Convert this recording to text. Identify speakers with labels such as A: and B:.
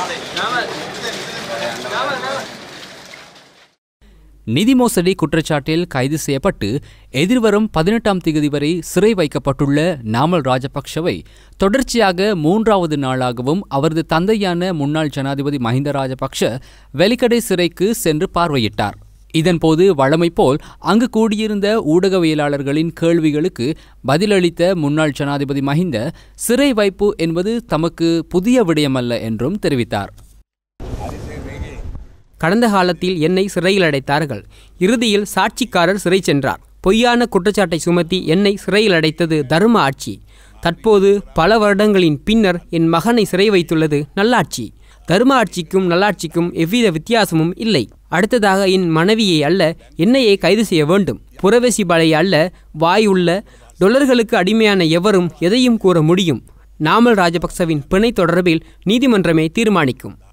A: நிதி மோசடி குற்றச்சாட்டில் கைது செய்யப்பட்டு எதிர்வரும் பதினெட்டாம் தேதி வரை சிறை வைக்கப்பட்டுள்ள நாமல் ராஜபக்ஷவை தொடர்ச்சியாக மூன்றாவது நாளாகவும் அவரது தந்தையான முன்னாள் ஜனாதிபதி மஹிந்த ராஜபக்ஷ வெலிக்கடை சிறைக்கு சென்று பார்வையிட்டார் இதன்போது வழமை போல் அங்கு கூடியிருந்த ஊடகவியலாளர்களின் கேள்விகளுக்கு பதிலளித்த முன்னாள் ஜனாதிபதி மஹிந்த சிறை வைப்பு என்பது தமக்கு புதிய விடயமல்ல என்றும் தெரிவித்தார்
B: கடந்த காலத்தில் என்னை சிறையில் அடைத்தார்கள் இறுதியில் சாட்சிக்காரர் சிறை சென்றார் பொய்யான குற்றச்சாட்டை சுமத்தி என்னை சிறையில் அடைத்தது தர்ம ஆட்சி தற்போது பல வருடங்களின் பின்னர் என் மகனை சிறை வைத்துள்ளது நல்லாட்சி தர்ம ஆட்சிக்கும் நல்லாட்சிக்கும் எவ்வித வித்தியாசமும் இல்லை அடுத்ததாக என் மனைவியை அல்ல என்னையே கைது செய்ய வேண்டும் புறவேசி பலை அல்ல வாய் உள்ள டொலர்களுக்கு அடிமையான எவரும் எதையும் கூற முடியும் நாமல் ராஜபக்சவின் பிணை தொடர்பில் நீதிமன்றமே தீர்மானிக்கும்